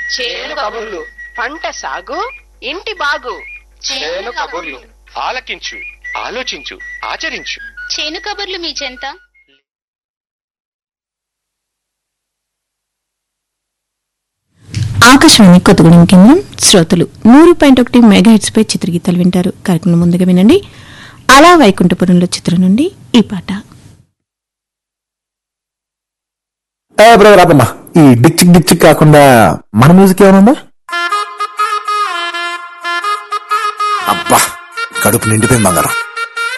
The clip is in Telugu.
చేను కబుర్లు పంట సాగు ఇంటి బాగు చేను కబుర్లు ఆలకించు ఆలోచించు ఆచరించు చేను కబుర్లు మీ చెంత ఆకాశవాణి కొత్తగూడెం కేంద్రం శ్రోతలు నూరు పాయింట్ ఒకటి మెగా హిట్స్ పై చిత్రగీతాలు వింటారు కార్యక్రమం ముందుగా వినండి అలా వైకుంఠపురంలో చిత్రం నుండి ఈ పాట ఏ బ్రదర్ ఆపమ్మా ఈ డిచ్చిక్ డిచ్చిక్ కాకుండా మన మ్యూజిక్ ఏమైనా ఉందా అబ్బా కడుపు నిండిపోయింది బంగారం